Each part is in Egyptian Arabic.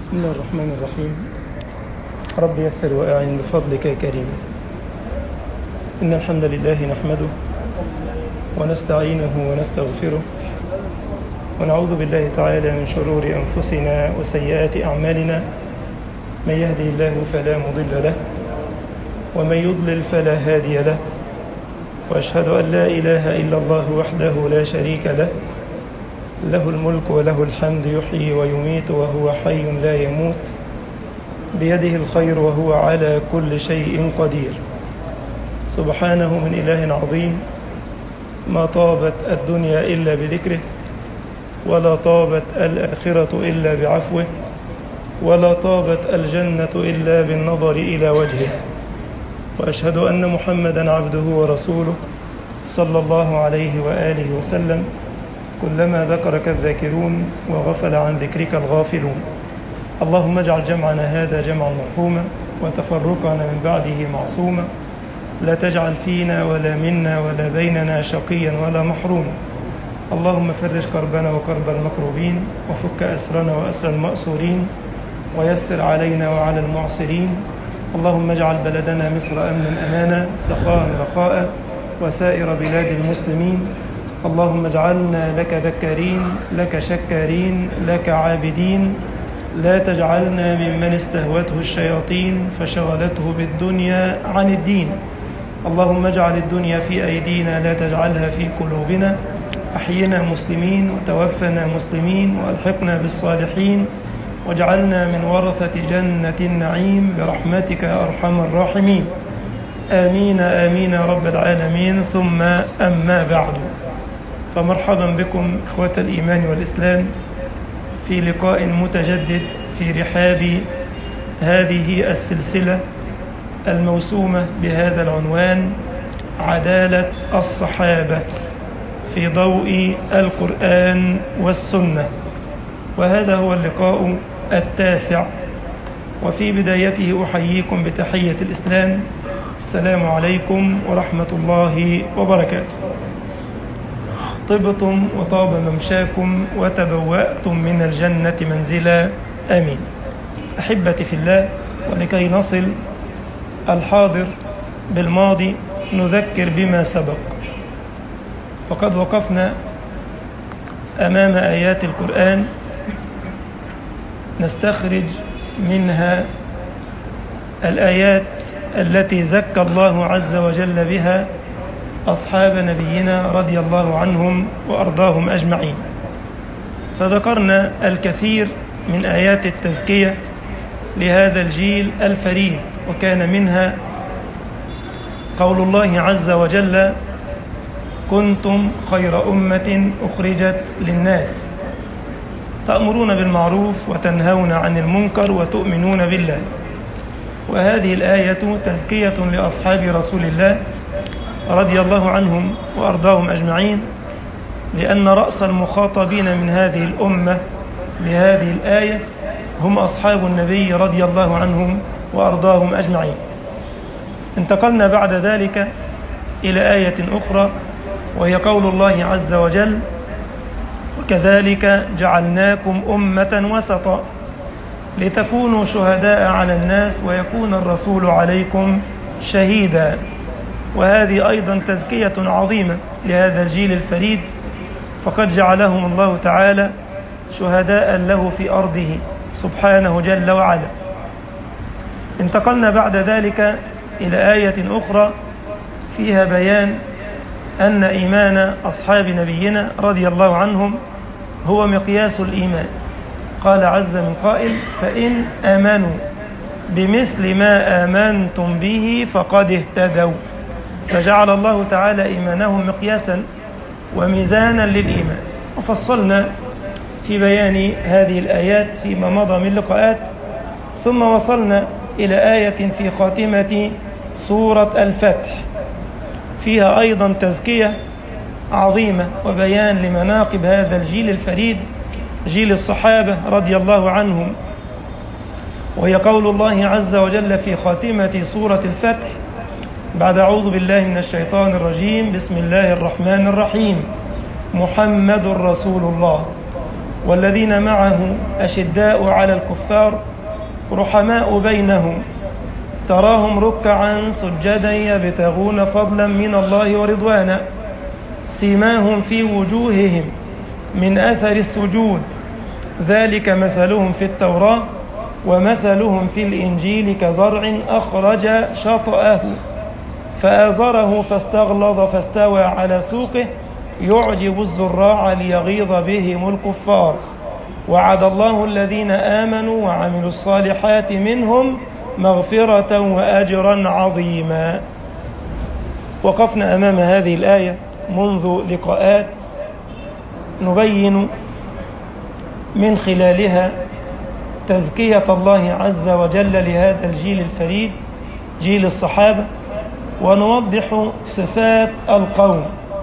بسم الله الرحمن الرحيم رب يسر وأعن بفضلك يا كريم إن الحمد لله نحمده ونستعينه ونستغفره ونعوذ بالله تعالى من شرور أنفسنا وسيئات أعمالنا من يهدي الله فلا مضل له ومن يضلل فلا هادي له وأشهد أن لا إله إلا الله وحده لا شريك له له الملك وله الحمد يحيي ويميت وهو حي لا يموت بيده الخير وهو على كل شيء قدير سبحانه من إله عظيم ما طابت الدنيا إلا بذكره ولا طابت الآخرة إلا بعفوه ولا طابت الجنة إلا بالنظر إلى وجهه وأشهد أن محمدا عبده ورسوله صلى الله عليه وآله وسلم كلما ذكرك الذاكرون وغفل عن ذكرك الغافلون اللهم اجعل جمعنا هذا جمعا مرحوما وتفرقنا من بعده معصوما لا تجعل فينا ولا منا ولا بيننا شقيا ولا محروما اللهم فرج كربنا وكرب المكروبين وفك أسرنا وأسر المأسورين ويسر علينا وعلى المعسرين اللهم اجعل بلدنا مصر أمنا أمانا سخاء رخاء وسائر بلاد المسلمين اللهم اجعلنا لك ذكارين لك شكارين لك عابدين لا تجعلنا ممن استهوته الشياطين فشغلته بالدنيا عن الدين اللهم اجعل الدنيا في أيدينا لا تجعلها في قلوبنا أحينا مسلمين وتوفنا مسلمين وألحقنا بالصالحين واجعلنا من ورثة جنة النعيم برحمتك يا أرحم الراحمين آمين آمين يا رب العالمين ثم أما بعد فمرحبا بكم إخوة الإيمان والإسلام في لقاء متجدد في رحاب هذه السلسلة الموسومة بهذا العنوان عدالة الصحابة في ضوء القرآن والسنة وهذا هو اللقاء التاسع وفي بدايته أحييكم بتحية الإسلام السلام عليكم ورحمة الله وبركاته طبتم وطاب ممشاكم وتبوأتم من الجنة منزلا آمين أحبتي في الله ولكي نصل الحاضر بالماضي نذكر بما سبق فقد وقفنا أمام آيات القرآن نستخرج منها الآيات التي زكى الله عز وجل بها أصحاب نبينا رضي الله عنهم وأرضاهم أجمعين فذكرنا الكثير من آيات التزكية لهذا الجيل الفريد وكان منها قول الله عز وجل كنتم خير أمة أخرجت للناس تأمرون بالمعروف وتنهون عن المنكر وتؤمنون بالله وهذه الآية تزكية لأصحاب رسول الله رضي الله عنهم وأرضاهم أجمعين لأن رأس المخاطبين من هذه الأمة بهذه الآية هم أصحاب النبي رضي الله عنهم وأرضاهم أجمعين انتقلنا بعد ذلك إلى آية أخرى وهي قول الله عز وجل وكذلك جعلناكم أمة وسطا لتكونوا شهداء على الناس ويكون الرسول عليكم شهيدا وهذه أيضا تزكية عظيمة لهذا الجيل الفريد فقد جعلهم الله تعالى شهداء له في أرضه سبحانه جل وعلا انتقلنا بعد ذلك إلى آية أخرى فيها بيان أن إيمان أصحاب نبينا رضي الله عنهم هو مقياس الإيمان قال عز من قائل فإن آمنوا بمثل ما آمنتم به فقد اهتدوا فجعل الله تعالى إيمانهم مقياسا وميزانا للإيمان وفصلنا في بيان هذه الآيات فيما مضى من لقاءات ثم وصلنا إلى آية في خاتمة سورة الفتح فيها أيضا تزكية عظيمة وبيان لمناقب هذا الجيل الفريد جيل الصحابة رضي الله عنهم وهي قول الله عز وجل في خاتمة سورة الفتح بعد أعوذ بالله من الشيطان الرجيم بسم الله الرحمن الرحيم محمد رسول الله والذين معه أشداء على الكفار رحماء بينهم تراهم ركعا سجدا يبتغون فضلا من الله ورضوانا سيماهم في وجوههم من أثر السجود ذلك مثلهم في التوراة ومثلهم في الإنجيل كزرع أخرج شطأه فآزره فاستغلظ فاستوى على سوقه يعجب الزراع ليغيظ بهم الكفار وعد الله الذين آمنوا وعملوا الصالحات منهم مغفرة وأجرا عظيما وقفنا أمام هذه الآية منذ لقاءات نبين من خلالها تزكية الله عز وجل لهذا الجيل الفريد جيل الصحابة ونوضح صفات القوم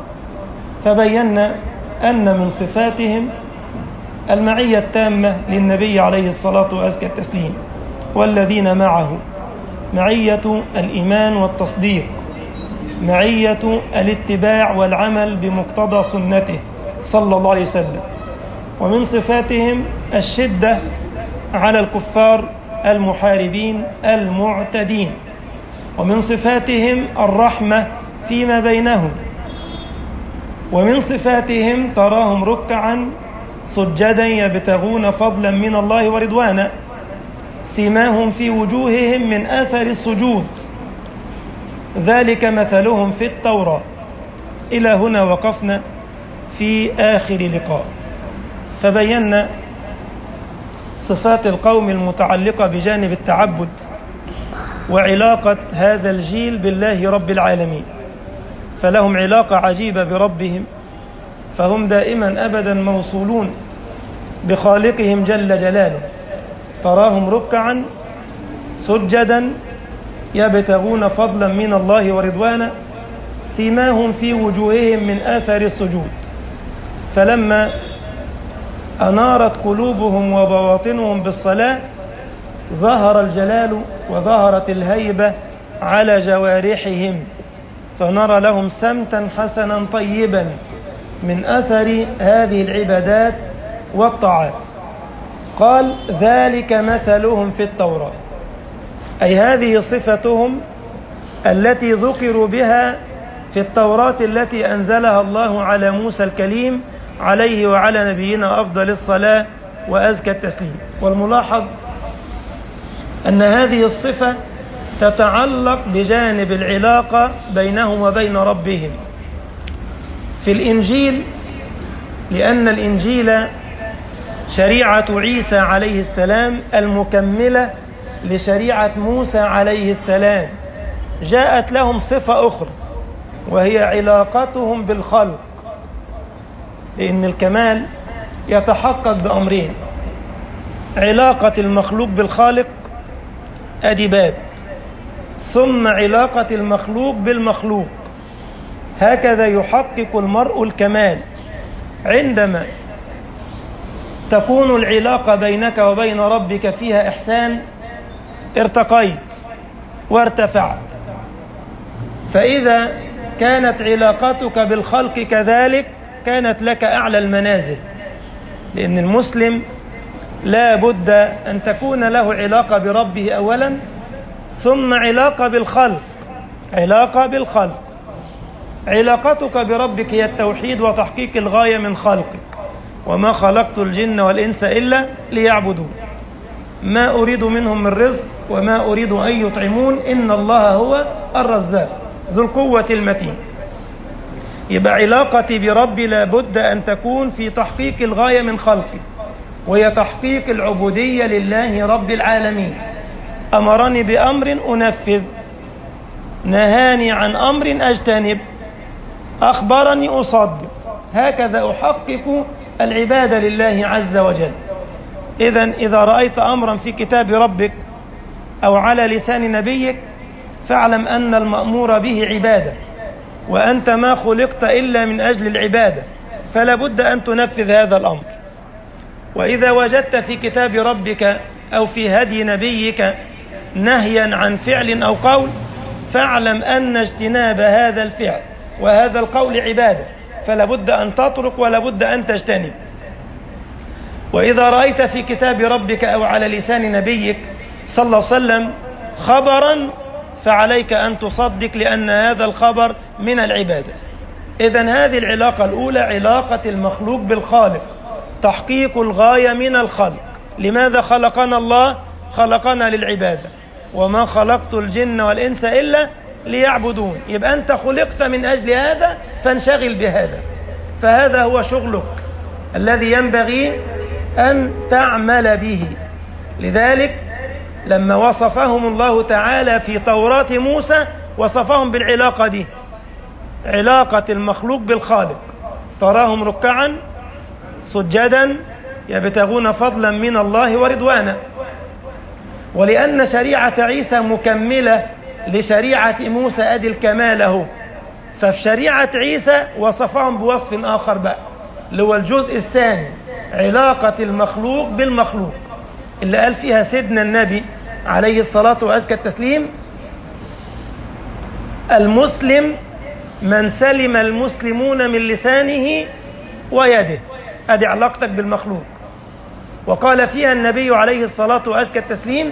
فبينا أن من صفاتهم المعية التامة للنبي عليه الصلاة وأزكى التسليم والذين معه معية الإيمان والتصديق معية الاتباع والعمل بمقتضى سنته صلى الله عليه وسلم ومن صفاتهم الشدة على الكفار المحاربين المعتدين ومن صفاتهم الرحمة فيما بينهم ومن صفاتهم تراهم ركعا سجدا يبتغون فضلا من الله ورضوانا سيماهم في وجوههم من اثر السجود ذلك مثلهم في التوراه الى هنا وقفنا في اخر لقاء فبينا صفات القوم المتعلقه بجانب التعبد وعلاقه هذا الجيل بالله رب العالمين فلهم علاقه عجيبه بربهم فهم دائما ابدا موصولون بخالقهم جل جلاله تراهم ركعا سجدا يبتغون فضلا من الله ورضوانا سيماهم في وجوههم من اثر السجود فلما انارت قلوبهم وبواطنهم بالصلاه ظهر الجلال وظهرت الهيبه على جوارحهم فنرى لهم سمتا حسنا طيبا من اثر هذه العبادات والطاعات قال ذلك مثلهم في التوراه اي هذه صفتهم التي ذكروا بها في التوراه التي انزلها الله على موسى الكليم عليه وعلى نبينا افضل الصلاه وازكى التسليم والملاحظ ان هذه الصفه تتعلق بجانب العلاقه بينهم وبين ربهم في الانجيل لان الانجيل شريعه عيسى عليه السلام المكمله لشريعه موسى عليه السلام جاءت لهم صفه اخرى وهي علاقتهم بالخلق لان الكمال يتحقق بامرين علاقه المخلوق بالخالق ادي باب ثم علاقه المخلوق بالمخلوق هكذا يحقق المرء الكمال عندما تكون العلاقه بينك وبين ربك فيها احسان ارتقيت وارتفعت فاذا كانت علاقتك بالخلق كذلك كانت لك اعلى المنازل لان المسلم لا بد ان تكون له علاقه بربه اولا ثم علاقه بالخلق علاقه بالخلق علاقتك بربك هي التوحيد وتحقيق الغايه من خلقك وما خلقت الجن والانس الا ليعبدون ما اريد منهم من رزق وما اريد ان يطعمون ان الله هو الرزاق ذو القوه المتين يبقى علاقتي بربي لابد ان تكون في تحقيق الغايه من خلقي وهي تحقيق العبوديه لله رب العالمين امرني بامر انفذ نهاني عن امر اجتنب اخبرني اصدق هكذا احقق العباده لله عز وجل اذا اذا رايت امرا في كتاب ربك او على لسان نبيك فاعلم ان المامور به عباده وانت ما خلقت الا من اجل العباده فلا بد ان تنفذ هذا الامر واذا وجدت في كتاب ربك او في هدي نبيك نهيا عن فعل او قول فاعلم ان اجتناب هذا الفعل وهذا القول عباده فلا بد ان تترك ولا بد ان تجتنب وإذا رأيت في كتاب ربك أو على لسان نبيك صلى الله عليه وسلم خبرا فعليك أن تصدق لأن هذا الخبر من العبادة إذا هذه العلاقة الأولى علاقة المخلوق بالخالق تحقيق الغاية من الخلق لماذا خلقنا الله خلقنا للعبادة وما خلقت الجن والإنس إلا ليعبدون يبقى أنت خلقت من أجل هذا فانشغل بهذا فهذا هو شغلك الذي ينبغي أن تعمل به لذلك لما وصفهم الله تعالى في توراة موسى وصفهم بالعلاقة دي علاقة المخلوق بالخالق تراهم ركعا سجدا يبتغون فضلا من الله ورضوانا ولأن شريعة عيسى مكملة لشريعة موسى أدي الكمال له ففي شريعة عيسى وصفهم بوصف آخر بقى اللي هو الجزء الثاني علاقة المخلوق بالمخلوق اللي قال فيها سيدنا النبي عليه الصلاة وأزكى التسليم المسلم من سلم المسلمون من لسانه ويده أدي علاقتك بالمخلوق وقال فيها النبي عليه الصلاة وأزكى التسليم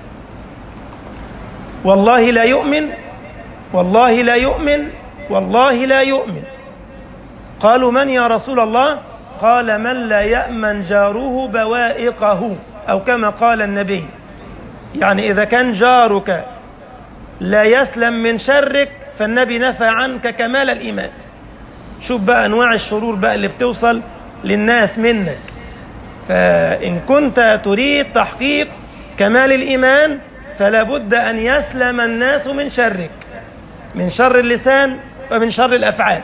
والله لا يؤمن والله لا يؤمن والله لا يؤمن قالوا من يا رسول الله قال من لا يأمن جاره بوائقه أو كما قال النبي يعني إذا كان جارك لا يسلم من شرك فالنبي نفى عنك كمال الإيمان شوف بقى أنواع الشرور بقى اللي بتوصل للناس منك فإن كنت تريد تحقيق كمال الإيمان فلا بد أن يسلم الناس من شرك من شر اللسان ومن شر الأفعال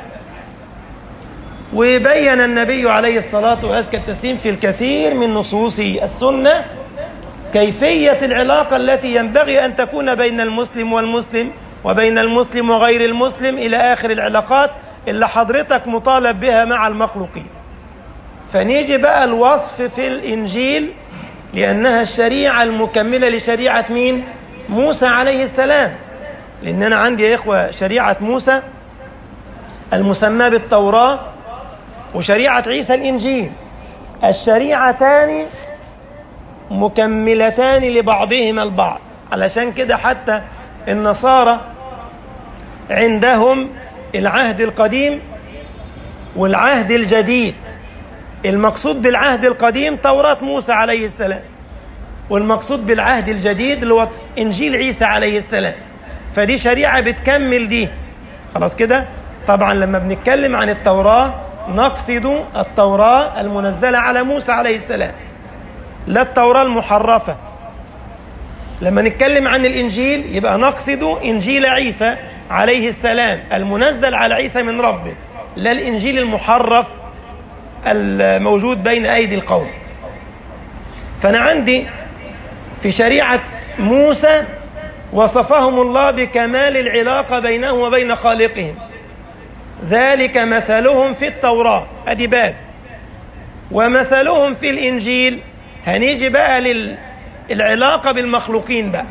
وبين النبي عليه الصلاة وأزكى التسليم في الكثير من نصوص السنة كيفية العلاقة التي ينبغي أن تكون بين المسلم والمسلم وبين المسلم وغير المسلم إلى آخر العلاقات اللي حضرتك مطالب بها مع المخلوقين فنيجي بقى الوصف في الإنجيل لأنها الشريعة المكملة لشريعة مين؟ موسى عليه السلام لأن أنا عندي يا إخوة شريعة موسى المسمى بالتوراة وشريعة عيسى الإنجيل الشريعتان مكملتان لبعضهما البعض علشان كده حتى النصارى عندهم العهد القديم والعهد الجديد المقصود بالعهد القديم توراة موسى عليه السلام والمقصود بالعهد الجديد اللي هو إنجيل عيسى عليه السلام فدي شريعة بتكمل دي خلاص كده طبعا لما بنتكلم عن التوراة نقصد التوراة المنزلة على موسى عليه السلام لا التوراة المحرفة لما نتكلم عن الإنجيل يبقى نقصد إنجيل عيسى عليه السلام المنزل على عيسى من ربه لا الإنجيل المحرف الموجود بين أيدي القوم فأنا عندي في شريعة موسى وصفهم الله بكمال العلاقة بينهم وبين خالقهم ذلك مثلهم في التوراة أدي باب ومثلهم في الإنجيل هنيجي بقى للعلاقة بالمخلوقين بقى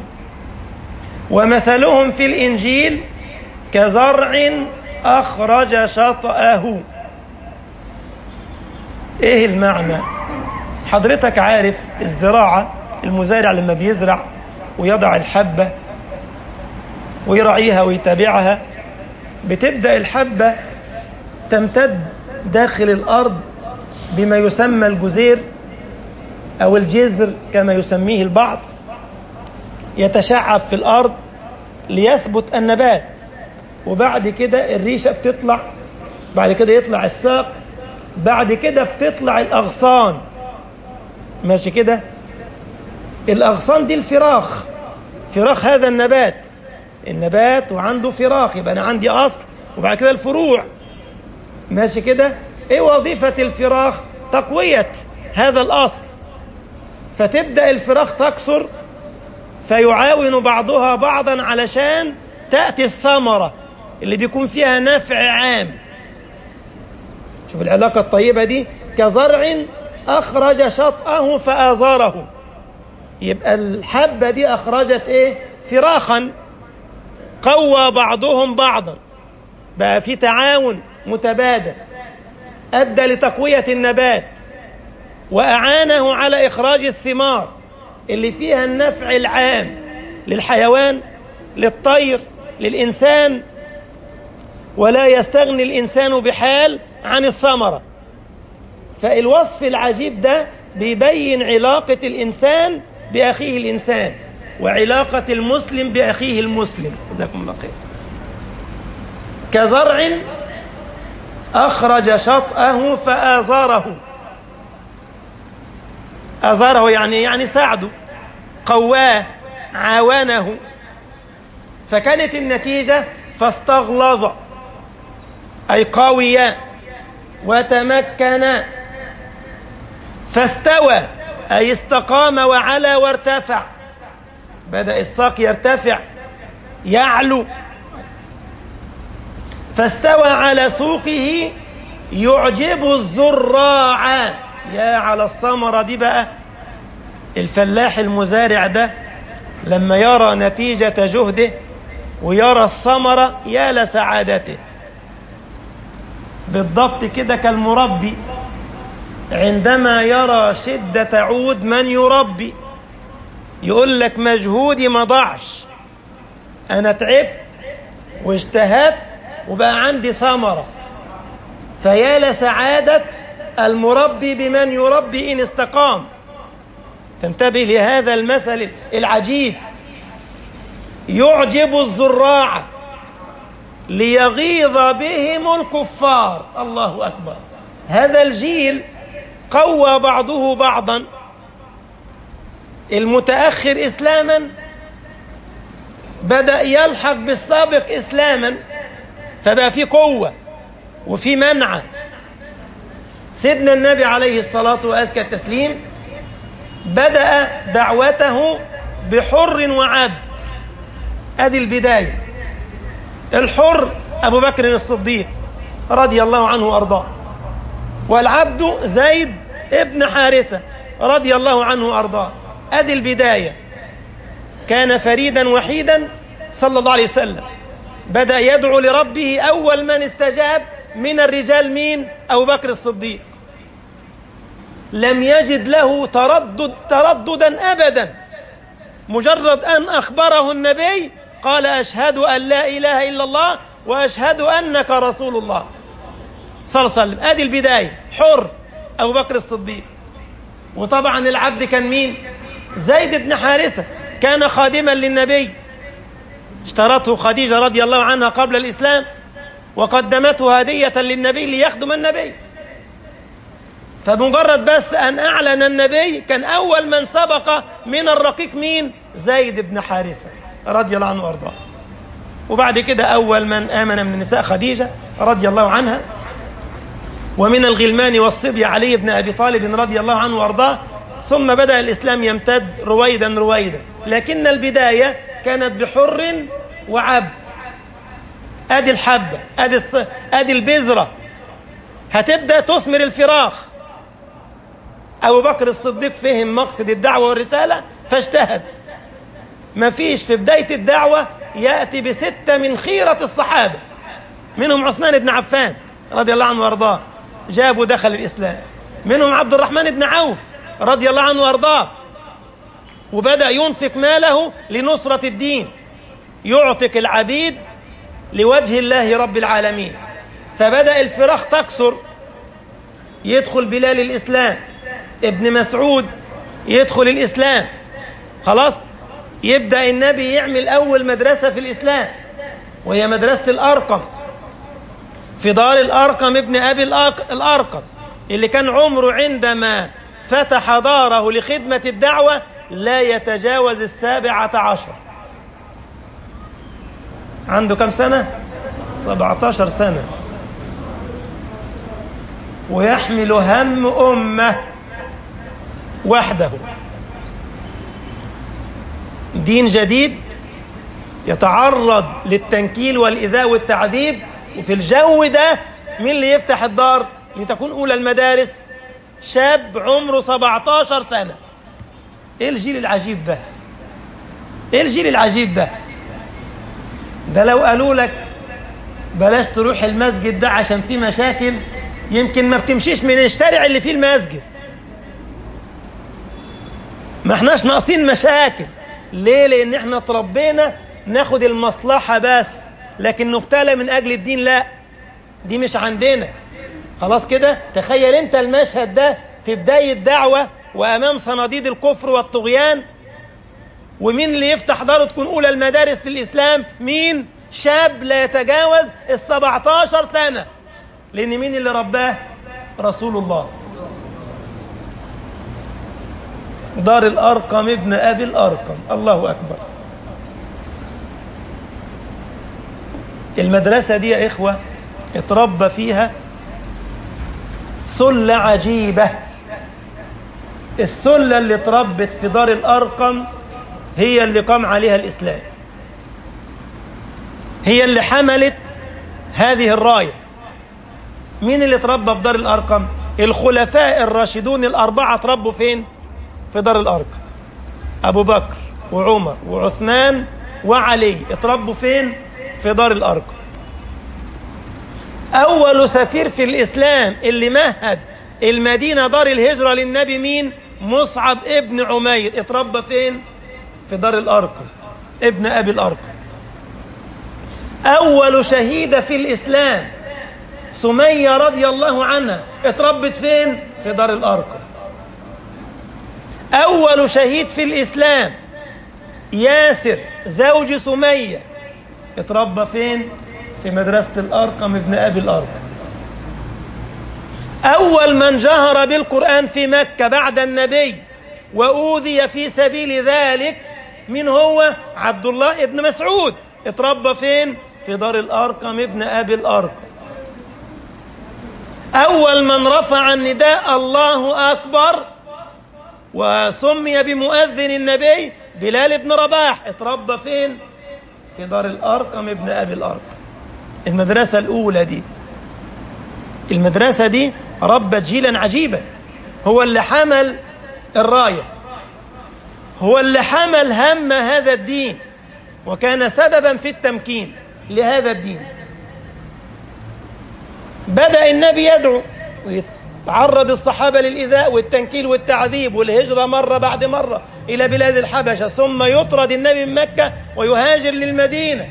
ومثلهم في الإنجيل كزرع أخرج شطأه إيه المعنى حضرتك عارف الزراعة المزارع لما بيزرع ويضع الحبة ويراعيها ويتابعها بتبدأ الحبة تمتد داخل الأرض بما يسمى الجزير أو الجذر كما يسميه البعض يتشعب في الأرض ليثبت النبات وبعد كده الريشة بتطلع بعد كده يطلع الساق بعد كده بتطلع الأغصان ماشي كده الأغصان دي الفراخ فراخ هذا النبات النبات وعنده فراخ يبقى أنا عندي أصل وبعد كده الفروع ماشي كده إيه وظيفة الفراخ تقوية هذا الأصل فتبدأ الفراخ تكثر فيعاون بعضها بعضا علشان تأتي الثمرة اللي بيكون فيها نفع عام شوف العلاقة الطيبة دي كزرع أخرج شطأه فآزاره يبقى الحبة دي أخرجت إيه فراخا قوى بعضهم بعضا بقى في تعاون متبادل أدى لتقوية النبات وأعانه على إخراج الثمار اللي فيها النفع العام للحيوان للطير للإنسان ولا يستغني الإنسان بحال عن الثمرة فالوصف العجيب ده بيبين علاقة الإنسان بأخيه الإنسان وعلاقة المسلم بأخيه المسلم جزاكم الله خير كزرع أخرج شطأه فآزاره آزاره يعني يعني ساعده قواه عاونه فكانت النتيجة فاستغلظ أي قويا وتمكن فاستوى أي استقام وعلى وارتفع بدأ الساق يرتفع يعلو فاستوى على سوقه يعجب الزراع يا على الثمرة دي بقى الفلاح المزارع ده لما يرى نتيجة جهده ويرى الثمرة يا لسعادته بالضبط كده كالمربي عندما يرى شدة عود من يربي يقول لك مجهودي ما ضاعش أنا تعبت واجتهدت وبقى عندي ثمرة فيا لسعادة المربي بمن يربي إن استقام فانتبه لهذا المثل العجيب يعجب الزراع ليغيظ بهم الكفار الله أكبر هذا الجيل قوى بعضه بعضا المتأخر إسلاما بدأ يلحق بالسابق إسلاما فبقى في قوة وفي منعة سيدنا النبي عليه الصلاة وأزكى التسليم بدأ دعوته بحر وعبد أدي البداية الحر أبو بكر الصديق رضي الله عنه وأرضاه والعبد زيد ابن حارثة رضي الله عنه وأرضاه أدي البداية كان فريدا وحيدا صلى الله عليه وسلم بدأ يدعو لربه أول من استجاب من الرجال مين أبو بكر الصديق لم يجد له تردد ترددا أبدا مجرد أن أخبره النبي قال أشهد أن لا إله إلا الله وأشهد أنك رسول الله صلى الله عليه وسلم هذه البداية حر أبو بكر الصديق وطبعا العبد كان مين زيد بن حارثة كان خادما للنبي اشترته خديجة رضي الله عنها قبل الإسلام وقدمته هدية للنبي ليخدم النبي فمجرد بس أن أعلن النبي كان أول من سبق من الرقيق مين زيد بن حارثة رضي الله عنه وارضاه وبعد كده أول من آمن من النساء خديجة رضي الله عنها ومن الغلمان والصبي علي بن أبي طالب رضي الله عنه وارضاه ثم بدأ الإسلام يمتد رويدا رويدا لكن البداية كانت بحر وعبد ادي الحبة ادي الص... ادي البذرة هتبدأ تثمر الفراخ أبو بكر الصديق فهم مقصد الدعوة والرسالة فاجتهد ما فيش في بداية الدعوة يأتي بستة من خيرة الصحابة منهم عثمان بن عفان رضي الله عنه وارضاه جابوا دخل الإسلام منهم عبد الرحمن بن عوف رضي الله عنه وارضاه وبدأ ينفق ماله لنصرة الدين يعتق العبيد لوجه الله رب العالمين فبدأ الفراخ تكثر يدخل بلال الإسلام ابن مسعود يدخل الإسلام خلاص يبدأ النبي يعمل أول مدرسة في الإسلام وهي مدرسة الأرقم في دار الأرقم ابن أبي الأرقم اللي كان عمره عندما فتح داره لخدمة الدعوة لا يتجاوز السابعة عشر عنده كم سنة؟ 17 سنة ويحمل هم أمة وحده دين جديد يتعرض للتنكيل والإذاء والتعذيب وفي الجو ده مين اللي يفتح الدار لتكون أولى المدارس شاب عمره 17 سنة ايه الجيل العجيب ده ايه الجيل العجيب ده ده لو قالوا لك بلاش تروح المسجد ده عشان فيه مشاكل يمكن ما بتمشيش من الشارع اللي فيه المسجد ما احناش ناقصين مشاكل ليه لان احنا اتربينا ناخد المصلحة بس لكن نبتلى من اجل الدين لا دي مش عندنا خلاص كده تخيل انت المشهد ده في بداية دعوة وامام صناديد الكفر والطغيان ومين اللي يفتح داره تكون اولى المدارس للاسلام مين شاب لا يتجاوز ال 17 سنة لان مين اللي رباه رسول الله دار الأرقم ابن أبي الأرقم الله أكبر المدرسة دي يا إخوة اتربى فيها سلة عجيبة السلة اللي اتربت في دار الأرقم هي اللي قام عليها الإسلام هي اللي حملت هذه الراية مين اللي اتربى في دار الأرقم الخلفاء الراشدون الأربعة اتربوا فين في دار الأرقم أبو بكر وعمر وعثمان وعلي اتربوا فين في دار الأرقم أول سفير في الإسلام اللي مهد المدينة دار الهجرة للنبي مين مصعب ابن عمير اتربى فين في دار الأرقم ابن أبي الأرقم أول شهيدة في الإسلام سمية رضي الله عنها اتربت فين في دار الأرقم أول شهيد في الإسلام ياسر زوج سمية اتربى فين في مدرسة الأرقم ابن أبي الأرقم أول من جهر بالقرآن في مكة بعد النبي وأوذي في سبيل ذلك من هو عبد الله ابن مسعود اتربى فين في دار الأرقم ابن أبي الأرقم أول من رفع النداء الله أكبر وسمي بمؤذن النبي بلال بن رباح اتربى فين في دار الأرقم ابن أبي الأرقم المدرسة الأولى دي المدرسة دي ربت جيلا عجيبا هو اللي حمل الراية هو اللي حمل هم هذا الدين وكان سببا في التمكين لهذا الدين بدأ النبي يدعو ويتعرض الصحابة للإيذاء والتنكيل والتعذيب والهجرة مرة بعد مرة إلى بلاد الحبشة ثم يطرد النبي من مكة ويهاجر للمدينة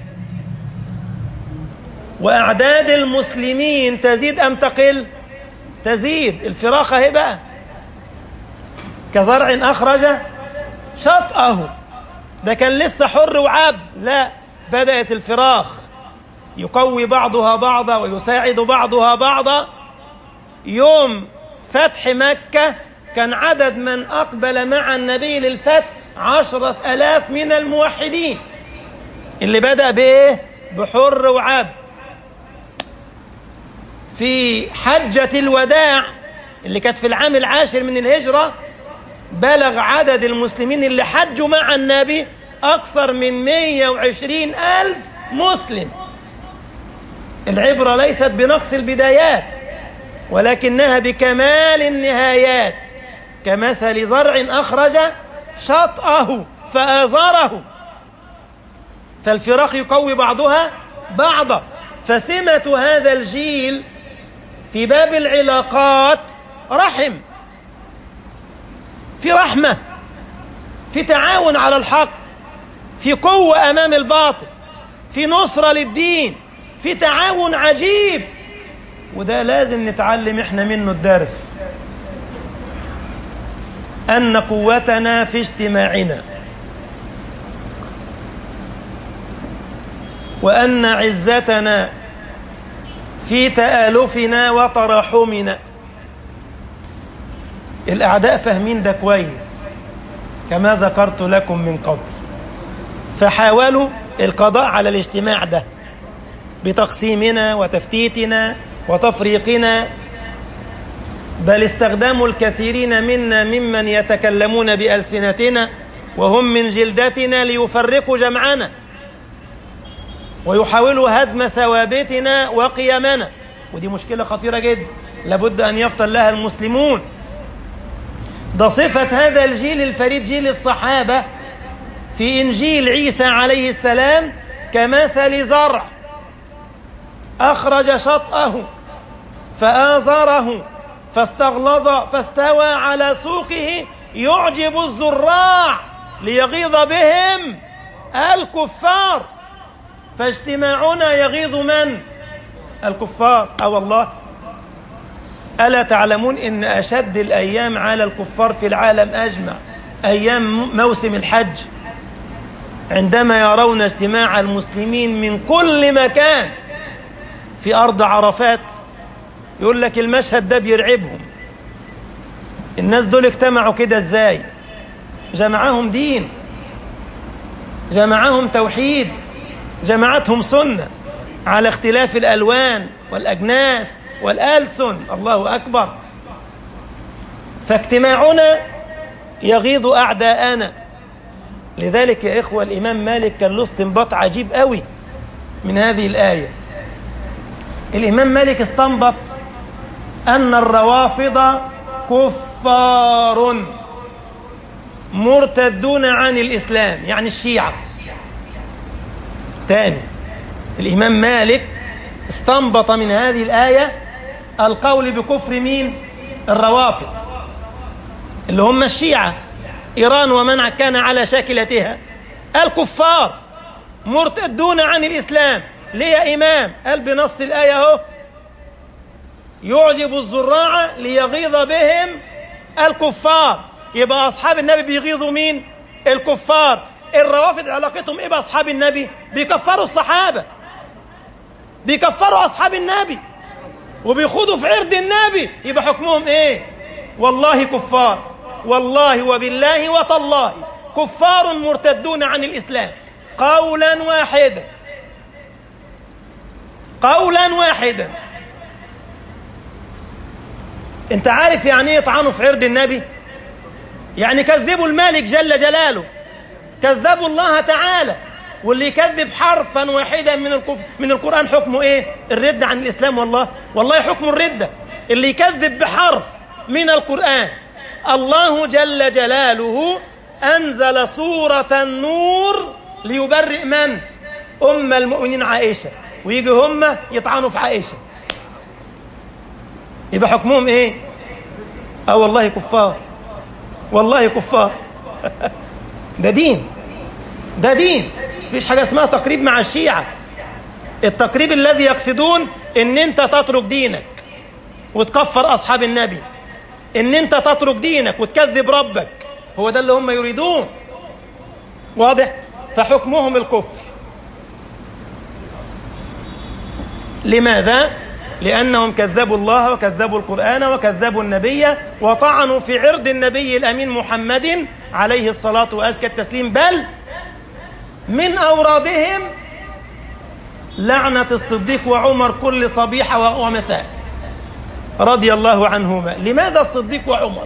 وأعداد المسلمين تزيد أم تقل تزيد الفراخة اهي بقى كزرع أخرج شطأه ده كان لسه حر وعبد لا بدأت الفراخ يقوي بعضها بعضا ويساعد بعضها بعضا يوم فتح مكة كان عدد من أقبل مع النبي للفتح عشرة ألاف من الموحدين اللي بدأ بإيه؟ بحر وعبد في حجة الوداع اللي كانت في العام العاشر من الهجرة بلغ عدد المسلمين اللي حجوا مع النبي أكثر من 120 ألف مسلم العبرة ليست بنقص البدايات ولكنها بكمال النهايات كمثل زرع أخرج شطأه فآزره فالفراق يقوي بعضها بعضا فسمة هذا الجيل في باب العلاقات رحم في رحمة في تعاون على الحق في قوة أمام الباطل في نصرة للدين في تعاون عجيب وده لازم نتعلم احنا منه الدرس أن قوتنا في اجتماعنا وأن عزتنا في تآلفنا وتراحمنا الأعداء فاهمين ده كويس كما ذكرت لكم من قبل فحاولوا القضاء على الاجتماع ده بتقسيمنا وتفتيتنا وتفريقنا بل استخدموا الكثيرين منا ممن يتكلمون بألسنتنا وهم من جلدتنا ليفرقوا جمعنا ويحاولوا هدم ثوابتنا وقيمنا ودي مشكلة خطيرة جدا لابد أن يفطن لها المسلمون ده صفة هذا الجيل الفريد جيل الصحابة في إنجيل عيسى عليه السلام كمثل زرع أخرج شطأه فآزره فاستغلظ فاستوى على سوقه يعجب الزراع ليغيظ بهم الكفار فاجتماعنا يغيظ من الكفار أو الله ألا تعلمون إن أشد الأيام على الكفار في العالم أجمع أيام موسم الحج عندما يرون اجتماع المسلمين من كل مكان في أرض عرفات يقول لك المشهد ده بيرعبهم الناس دول اجتمعوا كده ازاي جمعهم دين جمعهم توحيد جمعتهم سنة على اختلاف الألوان والأجناس والألسن الله أكبر فاجتماعنا يغيظ أعداءنا لذلك يا إخوة الإمام مالك كان له استنباط عجيب قوي من هذه الآية الإمام مالك استنبط أن الروافض كفار مرتدون عن الإسلام يعني الشيعة تاني الإمام مالك استنبط من هذه الآية القول بكفر مين الروافض اللي هم الشيعة إيران ومن كان على شاكلتها الكفار مرتدون عن الإسلام ليه يا إمام قال بنص الآية اهو يعجب الزراع ليغيظ بهم الكفار يبقى أصحاب النبي بيغيظوا مين الكفار الروافض علاقتهم إيه بأصحاب النبي بيكفروا الصحابة بيكفروا أصحاب النبي وبيخوضوا في عرض النبي يبقى حكمهم إيه والله كفار والله وبالله وتالله كفار مرتدون عن الإسلام قولا واحدا قولا واحدا انت عارف يعني ايه يطعنوا في عرض النبي يعني كذبوا الملك جل جلاله كذبوا الله تعالى واللي يكذب حرفا واحدا من الكفر من القرآن حكمه ايه الردة عن الإسلام والله والله حكم الردة اللي يكذب بحرف من القرآن الله جل جلاله أنزل سورة النور ليبرئ من أم المؤمنين عائشة ويجي هم يطعنوا في عائشة يبقى حكمهم ايه اه والله كفار والله كفار ده دين ده دين مفيش حاجة اسمها تقريب مع الشيعة التقريب الذي يقصدون ان انت تترك دينك وتكفر اصحاب النبي ان انت تترك دينك وتكذب ربك هو ده اللي هم يريدون واضح فحكمهم الكفر لماذا لأنهم كذبوا الله وكذبوا القرآن وكذبوا النبي وطعنوا في عرض النبي الأمين محمد عليه الصلاة وأزكى التسليم بل من أورادهم لعنة الصديق وعمر كل صبيحة ومساء رضي الله عنهما لماذا الصديق وعمر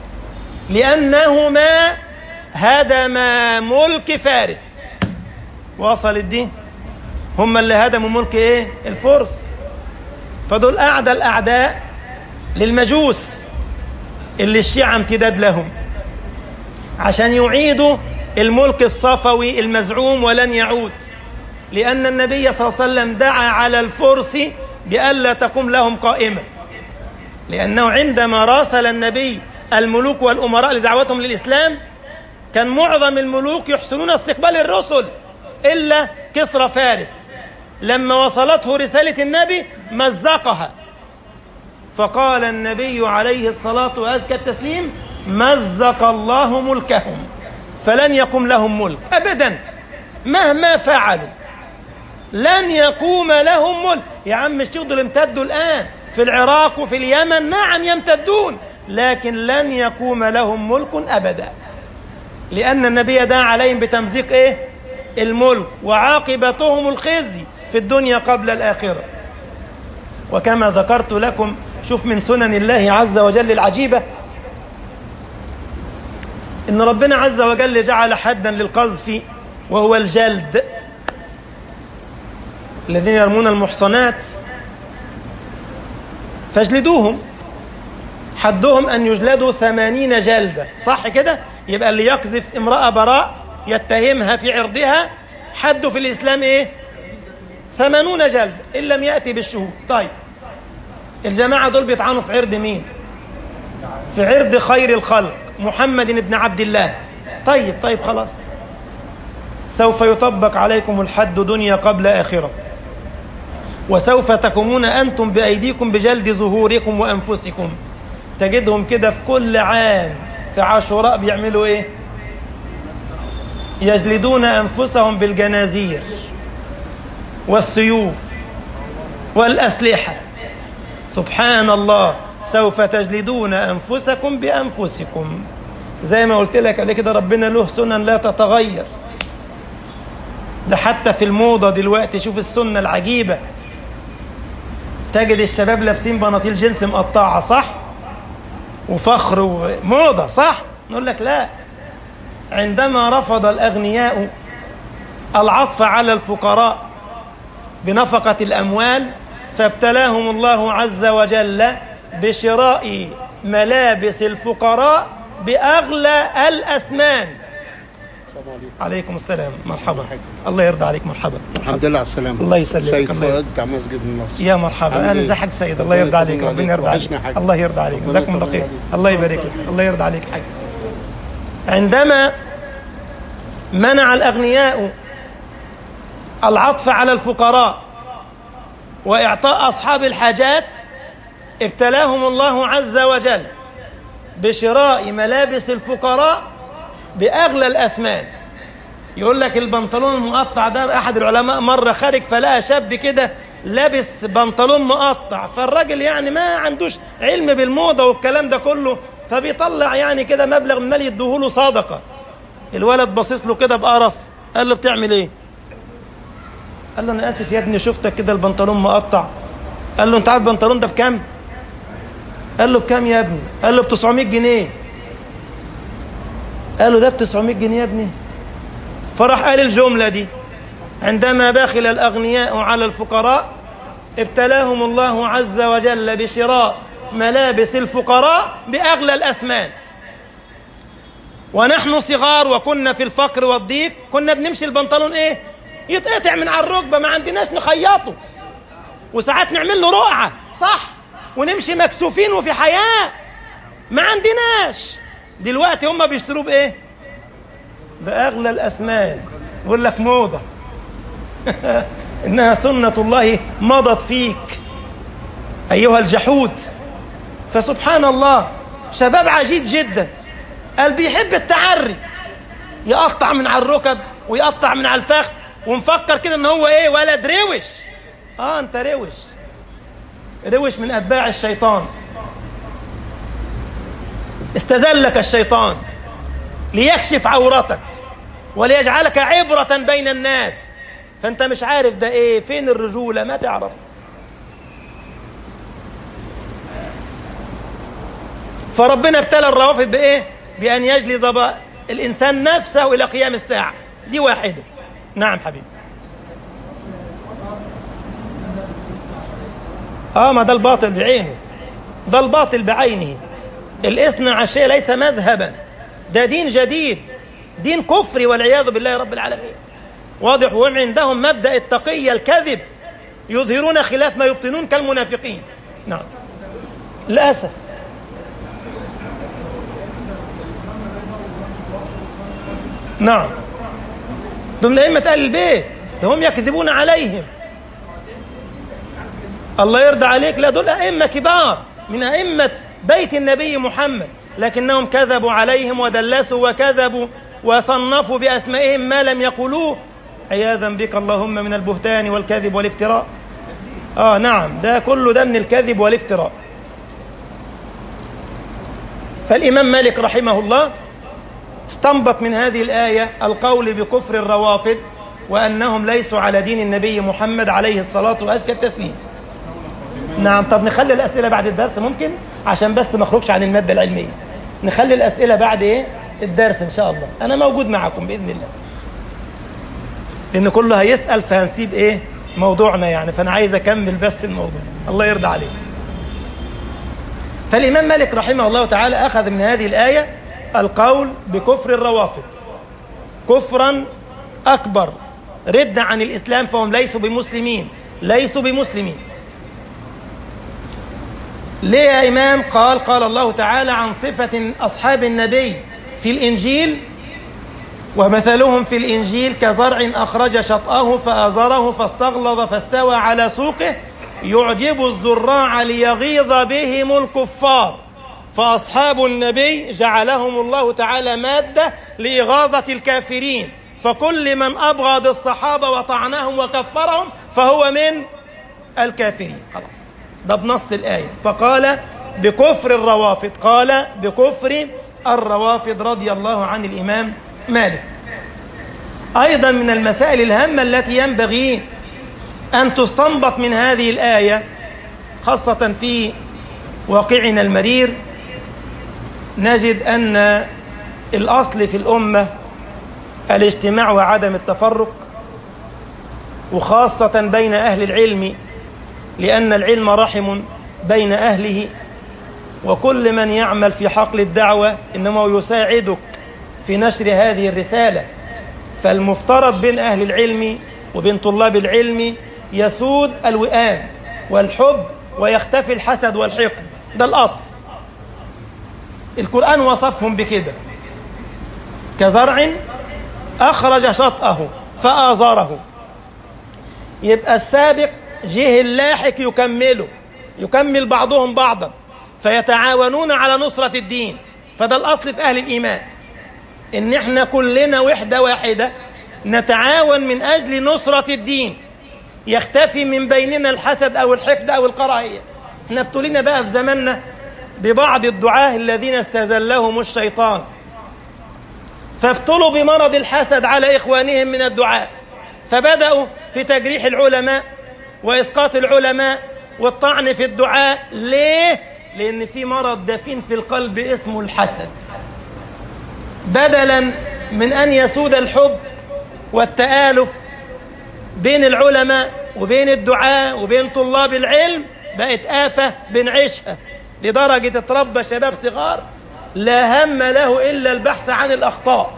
لأنهما هدما ملك فارس وصل الدين هم اللي هدموا ملك ايه الفرس فدول أعدى الأعداء للمجوس اللي الشيعة امتداد لهم عشان يعيدوا الملك الصفوي المزعوم ولن يعود لأن النبي صلى الله عليه وسلم دعا على الفرس بألا تقوم لهم قائمة لأنه عندما راسل النبي الملوك والأمراء لدعوتهم للإسلام كان معظم الملوك يحسنون استقبال الرسل إلا كسرى فارس لما وصلته رسالة النبي مزقها فقال النبي عليه الصلاة وأزكى التسليم مزق الله ملكهم فلن يقوم لهم ملك أبدا مهما فعلوا لن يقوم لهم ملك يا عم الشيخ دول امتدوا الآن في العراق وفي اليمن نعم يمتدون لكن لن يقوم لهم ملك أبدا لأن النبي دعا عليهم بتمزيق إيه الملك وعاقبتهم الخزي في الدنيا قبل الآخرة وكما ذكرت لكم شوف من سنن الله عز وجل العجيبة إن ربنا عز وجل جعل حدا للقذف وهو الجلد الذين يرمون المحصنات فاجلدوهم حدهم أن يجلدوا ثمانين جلدة صح كده يبقى اللي يقذف امرأة براء يتهمها في عرضها حده في الإسلام إيه ثمانون جلدة إن لم يأتي بالشهود طيب الجماعة دول بيطعنوا في عرض مين في عرض خير الخلق محمد بن عبد الله طيب طيب خلاص سوف يطبق عليكم الحد دنيا قبل آخرة وسوف تقومون أنتم بأيديكم بجلد ظهوركم وأنفسكم تجدهم كده في كل عام في عاشوراء بيعملوا إيه يجلدون أنفسهم بالجنازير والسيوف والأسلحة سبحان الله سوف تجلدون أنفسكم بأنفسكم زي ما قلت لك قبل كده ربنا له سنن لا تتغير ده حتى في الموضة دلوقتي شوف السنة العجيبة تجد الشباب لابسين بناطيل جنس مقطعة صح وفخر وموضة صح نقول لك لا عندما رفض الأغنياء العطف على الفقراء بنفقة الأموال فابتلاهم الله عز وجل بشراء ملابس الفقراء بأغلى الأثمان عليكم السلام مرحبا الله يرضى عليك مرحبا الحمد لله على السلامة الله يسلمك سيد الله فؤاد بتاع مسجد النصر يا مرحبا عامل اهلا إيه؟ ازي حاج سيد الله ربنا يرضى عليك يطمن ربنا يرضى عليك وحشنا حاج. الله يرضى عليك ربنا جزاكم الله يطمن خير عليك. الله يبارك لك الله يرضى عليك حاج عندما منع الاغنياء العطف على الفقراء واعطاء اصحاب الحاجات ابتلاهم الله عز وجل بشراء ملابس الفقراء باغلى الاثمان يقول لك البنطلون المقطع ده احد العلماء مره خارج فلقى شاب كده لابس بنطلون مقطع فالراجل يعني ما عندوش علم بالموضه والكلام ده كله فبيطلع يعني كده مبلغ من المال يديهوله صدقه الولد باصص له كده بقرف قال له بتعمل ايه قال له انا اسف يا ابني شفتك كده البنطلون مقطع قال له انت عارف البنطلون ده بكام قال له بكام يا ابني قال له ب 900 جنيه قال له ده ب 900 جنيه يا ابني فراح قال الجملة دي عندما بخل الأغنياء على الفقراء ابتلاهم الله عز وجل بشراء ملابس الفقراء بأغلى الأثمان ونحن صغار وكنا في الفقر والضيق كنا بنمشي البنطلون ايه يتقطع من على الركبة ما عندناش نخيطه وساعات نعمل له رقعة صح ونمشي مكسوفين وفي حياة ما عندناش دلوقتي هم بيشتروه بايه بأغلى الأثمان يقول لك موضة إنها سنة الله مضت فيك أيها الجحود فسبحان الله شباب عجيب جدا قال بيحب التعري يقطع من على الركب ويقطع من على الفخذ ومفكر كده ان هو ايه ولد روش اه انت روش روش من اتباع الشيطان استزلك الشيطان ليكشف عورتك وليجعلك عبرة بين الناس فانت مش عارف ده ايه فين الرجولة ما تعرف فربنا ابتلى الروافد بايه بان يجلز ب- الانسان نفسه الى قيام الساعة دي واحدة نعم حبيبي اه ما ده الباطل بعينه ده الباطل بعينه الاثنى عشر ليس مذهبا ده دين جديد دين كفري والعياذ بالله رب العالمين واضح وهم عندهم مبدأ التقية الكذب يظهرون خلاف ما يبطنون كالمنافقين نعم للأسف نعم دول من أئمة أهل البيت ده هم يكذبون عليهم الله يرضى عليك لا دول أئمة كبار من أئمة بيت النبي محمد لكنهم كذبوا عليهم ودلسوا وكذبوا وصنفوا بأسمائهم ما لم يقولوه عياذا بك اللهم من البهتان والكذب والافتراء آه نعم ده كله ده من الكذب والافتراء فالإمام مالك رحمه الله استنبط من هذه الآية القول بكفر الروافد وأنهم ليسوا على دين النبي محمد عليه الصلاة وأزكى التسليم نعم طب نخلي الأسئلة بعد الدرس ممكن عشان بس ما اخرجش عن المادة العلمية نخلي الأسئلة بعد إيه الدرس إن شاء الله أنا موجود معكم بإذن الله لأن كله هيسأل فهنسيب إيه موضوعنا يعني فأنا عايز أكمل بس الموضوع الله يرضى عليك فالإمام مالك رحمه الله تعالى أخذ من هذه الآية القول بكفر الروافض كفرا أكبر رد عن الإسلام فهم ليسوا بمسلمين ليسوا بمسلمين ليه يا إمام قال قال الله تعالى عن صفة أصحاب النبي في الإنجيل ومثلهم في الإنجيل كزرع أخرج شطأه فآزره فاستغلظ فاستوى على سوقه يعجب الزراع ليغيظ بهم الكفار فأصحاب النبي جعلهم الله تعالى مادة لإغاظة الكافرين فكل من أبغض الصحابة وطعنهم وكفرهم فهو من الكافرين خلاص ده بنص الآية فقال بكفر الروافض قال بكفر الروافض رضي الله عن الإمام مالك أيضا من المسائل الهامة التي ينبغي أن تستنبط من هذه الآية خاصة في واقعنا المرير نجد أن الأصل في الأمة الاجتماع وعدم التفرق وخاصة بين أهل العلم لأن العلم رحم بين أهله وكل من يعمل في حقل الدعوة إنما يساعدك في نشر هذه الرسالة فالمفترض بين أهل العلم وبين طلاب العلم يسود الوئام والحب ويختفي الحسد والحقد ده الأصل القرآن وصفهم بكده كزرع أخرج شطأه فآزره يبقى السابق جه اللاحق يكمله يكمل بعضهم بعضا فيتعاونون على نصرة الدين فده الأصل في أهل الإيمان إن إحنا كلنا وحدة واحدة نتعاون من أجل نصرة الدين يختفي من بيننا الحسد أو الحقد أو الكراهية إحنا ابتلينا بقى في زماننا ببعض الدعاة الذين استزلهم الشيطان فابتلوا بمرض الحسد على إخوانهم من الدعاء فبدأوا في تجريح العلماء وإسقاط العلماء والطعن في الدعاء ليه؟ لأن في مرض دفين في القلب اسمه الحسد بدلا من أن يسود الحب والتآلف بين العلماء وبين الدعاء وبين طلاب العلم بقت آفة بنعيشها لدرجة اتربى شباب صغار لا هم له إلا البحث عن الأخطاء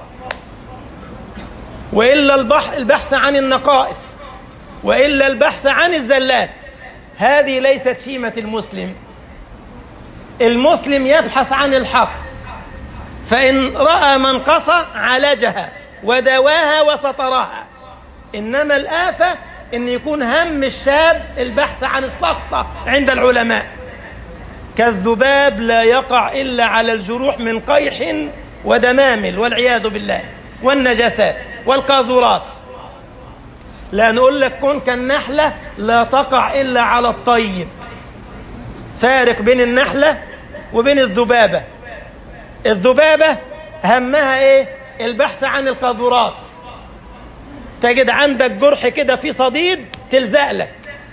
وإلا البحث عن النقائص وإلا البحث عن الزلات هذه ليست شيمة المسلم المسلم يبحث عن الحق فإن رأى منقصة عالجها ودواها وسطرها إنما الآفة إن يكون هم الشاب البحث عن السقطة عند العلماء كالذباب لا يقع إلا على الجروح من قيح ودمامل والعياذ بالله والنجاسات والقاذورات لا نقول لك كن كالنحلة لا تقع إلا على الطيب فارق بين النحلة وبين الذبابة الذبابة همها إيه البحث عن القاذورات تجد عندك جرح كده في صديد تلزق لك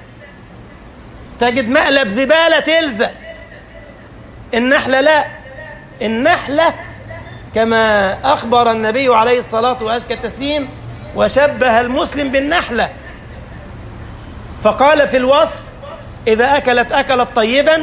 تجد مقلب زبالة تلزق النحلة لا النحلة كما أخبر النبي عليه الصلاة وأزكى التسليم وشبه المسلم بالنحلة فقال في الوصف إذا أكلت أكلت طيبا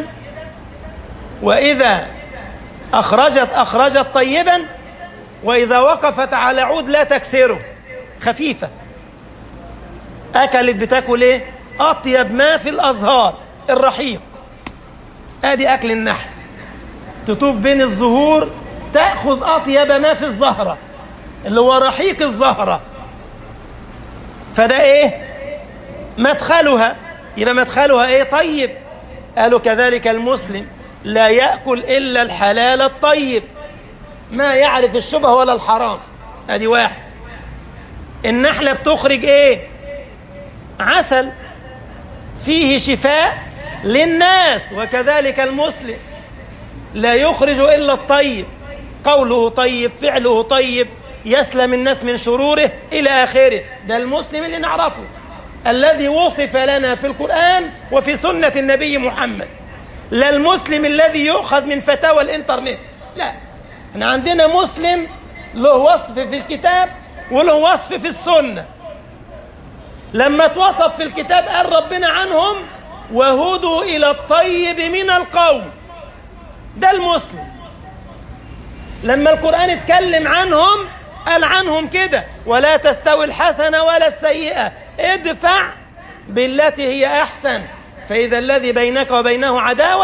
وإذا أخرجت أخرجت طيبا وإذا وقفت على عود لا تكسره خفيفة أكلت بتاكل إيه أطيب ما في الأزهار الرحيق آدي أكل النحل تطوف بين الزهور تأخذ أطيب ما في الزهرة اللي هو رحيق الزهرة فده إيه مدخلها يبقى مدخلها إيه طيب قالوا كذلك المسلم لا يأكل إلا الحلال الطيب ما يعرف الشبه ولا الحرام ادي واحد النحلة بتخرج ايه عسل فيه شفاء للناس وكذلك المسلم لا يخرج إلا الطيب قوله طيب فعله طيب يسلم الناس من شروره إلى آخره ده المسلم اللي نعرفه الذي وصف لنا في القرآن وفي سنة النبي محمد لا المسلم الذي يؤخذ من فتاوى الإنترنت لا احنا عندنا مسلم له وصف في الكتاب وله وصف في السنة لما توصف في الكتاب قال ربنا عنهم وهدوا إلى الطيب من القول ده المسلم لما القرآن اتكلم عنهم قال عنهم كده ولا تستوي الحسنة ولا السيئة ادفع بالتي هي أحسن فإذا الذي بينك وبينه عداوة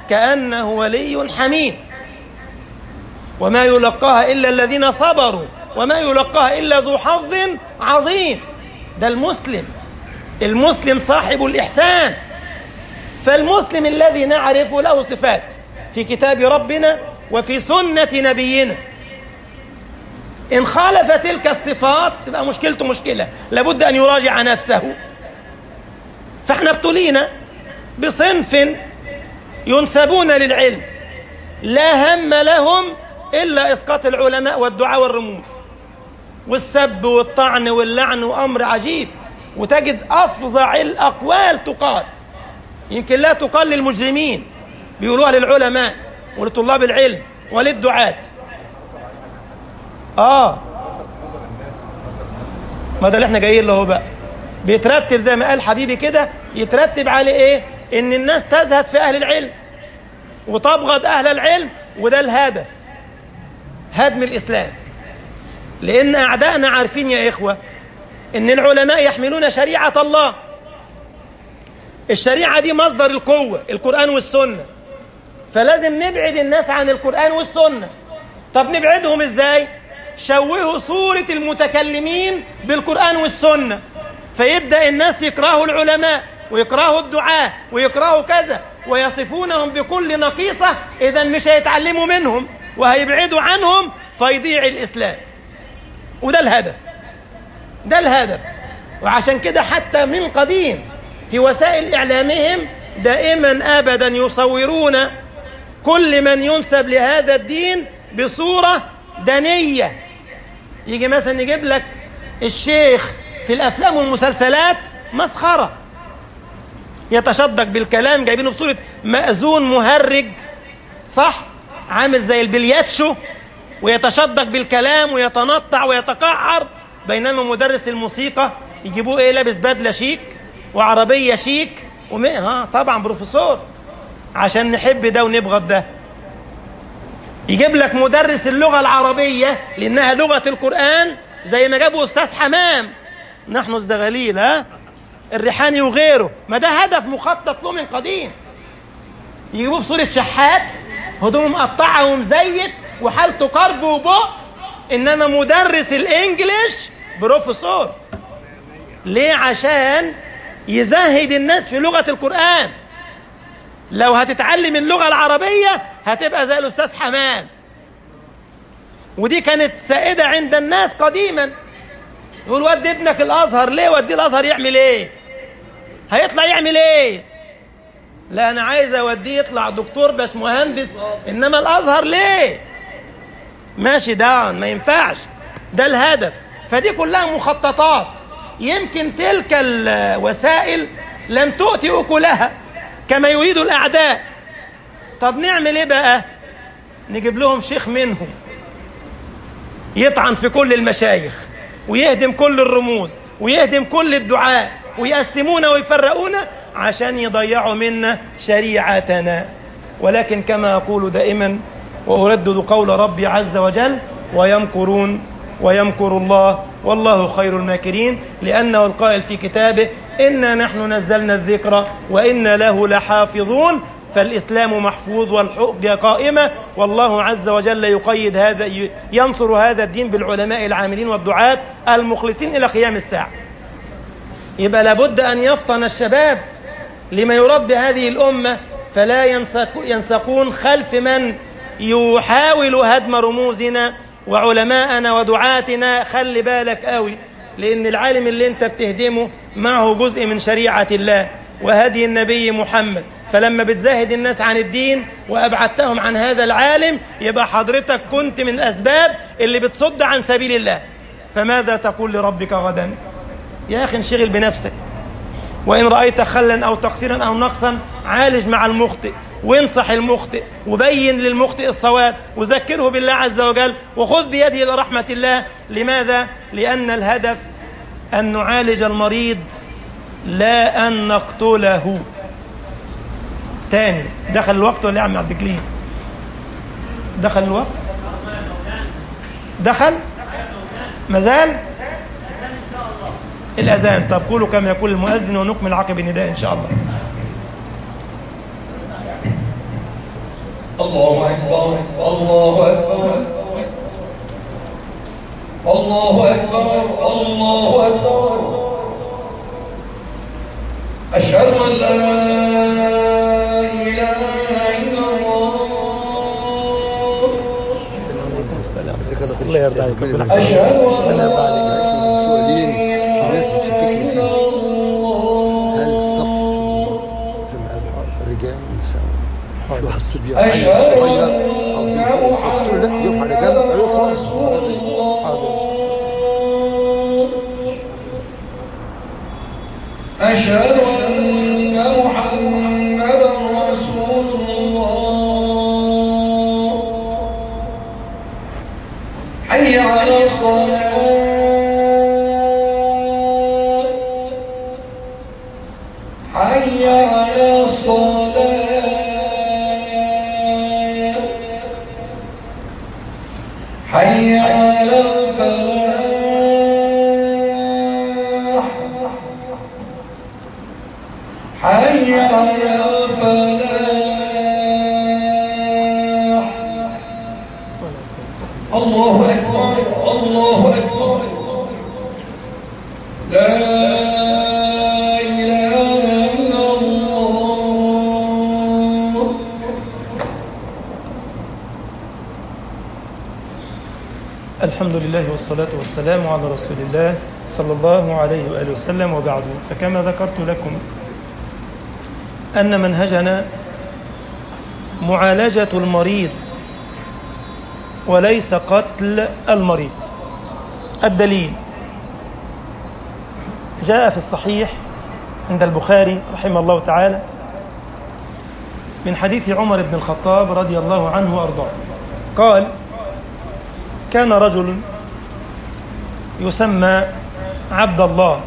كأنه ولي حميم وما يلقاها إلا الذين صبروا وما يلقاها إلا ذو حظ عظيم ده المسلم المسلم صاحب الإحسان فالمسلم الذي نعرفه له صفات في كتاب ربنا وفي سنة نبينا إن خالف تلك الصفات تبقى مشكلته مشكلة لابد أن يراجع نفسه فاحنا ابتلينا بصنف ينسبون للعلم لا هم لهم إلا إسقاط العلماء والدعاء والرموز والسب والطعن واللعن وأمر عجيب وتجد أفظع الأقوال تقال يمكن لا تقال للمجرمين بيقولوها للعلماء ولطلاب العلم وللدعاة آه ما ده اللي احنا جايين له بقى بيترتب زي ما قال حبيبي كده يترتب عليه ايه ان الناس تزهد في اهل العلم وتبغض اهل العلم وده الهدف هدم الاسلام لان اعدائنا عارفين يا اخوه ان العلماء يحملون شريعه الله الشريعه دي مصدر القوه القران والسنه فلازم نبعد الناس عن القران والسنه طب نبعدهم ازاي شوهوا صوره المتكلمين بالقران والسنه فيبدا الناس يكرهوا العلماء ويكرهوا الدعاة ويكرهوا كذا ويصفونهم بكل نقيصة إذا مش هيتعلموا منهم وهيبعدوا عنهم فيضيع الإسلام وده الهدف ده الهدف وعشان كده حتى من قديم في وسائل إعلامهم دائما أبدا يصورون كل من ينسب لهذا الدين بصورة دنية يجي مثلا يجيب لك الشيخ في الأفلام والمسلسلات مسخرة يتشدق بالكلام جايبينه في صورة مأذون مهرج صح عامل زي البلياتشو ويتشدق بالكلام ويتنطع ويتقعر بينما مدرس الموسيقى يجيبوه ايه لابس بدلة شيك وعربية شيك وم... ها طبعا بروفيسور عشان نحب ده ونبغض ده يجيب لك مدرس اللغة العربية لأنها لغة القرآن زي ما جابوا أستاذ حمام نحن الزغاليل ها الريحاني وغيره ما ده هدف مخطط له من قديم يجيبوه في صورة شحات هدومه مقطعة ومزيت وحالته كرب وبؤس إنما مدرس الإنجليش بروفيسور ليه عشان يزهد الناس في لغة القرآن لو هتتعلم اللغة العربية هتبقى زي الأستاذ حمام ودي كانت سائدة عند الناس قديما يقول ودي ابنك الازهر ليه ودي الازهر يعمل ايه هيطلع يعمل ايه لا انا عايز اوديه يطلع دكتور باش مهندس انما الازهر ليه ماشي ده ما ينفعش ده الهدف فدي كلها مخططات يمكن تلك الوسائل لم تؤتي اكلها كما يريد الاعداء طب نعمل ايه بقى نجيب لهم شيخ منهم يطعن في كل المشايخ ويهدم كل الرموز ويهدم كل الدعاء ويقسمونا ويفرقونا عشان يضيعوا منا شريعتنا ولكن كما أقول دائما وأردد قول ربي عز وجل ويمكرون ويمكر الله والله خير الماكرين لأنه القائل في كتابه إنا نحن نزلنا الذكر وإنا له لحافظون فالإسلام محفوظ والحجة قائمة والله عز وجل يقيد هذا ينصر هذا الدين بالعلماء العاملين والدعاة المخلصين إلى قيام الساعة يبقى لابد أن يفطن الشباب لما يراد بهذه الأمة فلا ينسقون خلف من يحاول هدم رموزنا وعلماءنا ودعاتنا خلي بالك قوي لأن العالم اللي انت بتهدمه معه جزء من شريعة الله وهدي النبي محمد فلما بتزاهد الناس عن الدين وأبعدتهم عن هذا العالم يبقى حضرتك كنت من الأسباب اللي بتصد عن سبيل الله فماذا تقول لربك غدا يا أخي انشغل بنفسك وإن رأيت خلا أو تقصيرا أو نقصا عالج مع المخطئ وانصح المخطئ وبين للمخطئ الصواب وذكره بالله عز وجل وخذ بيده إلى رحمة الله لماذا؟ لأن الهدف أن نعالج المريض لا أن نقتله تاني دخل الوقت ولا يا عم عبد الكريم دخل الوقت دخل مازال الأذان طب قولوا كما يقول المؤذن ونكمل عقب النداء إن شاء الله الله أكبر الله أكبر الله أكبر الله أكبر أشهد أن لا إله إلا الله جزاك الله خير الله يرضى عليك ربنا يحفظك. أشهد أن ربنا يرضى لا عليك سؤالين في ناس بتشكك إله فيه إلا هل الله الصف زي ما قالوا رجال ونساء في واحد صبيان أشهد صغير أن عاوزين يصف قلت له لا يقف على جنب محمدا يقف رسول الله أشهد أن محمدا رسول الله حي على الصلاة حي على الصلاة حي على الفلاح حي على الفلاح الله أكبر الله أكبر لا إله إلا الله الحمد لله والصلاة والسلام على رسول الله صلى الله عليه وآله وسلم وبعد فكما ذكرت لكم أن منهجنا معالجة المريض وليس قتل المريض الدليل جاء في الصحيح عند البخاري رحمه الله تعالى من حديث عمر بن الخطاب رضي الله عنه وأرضاه قال كان رجل يسمى عبد الله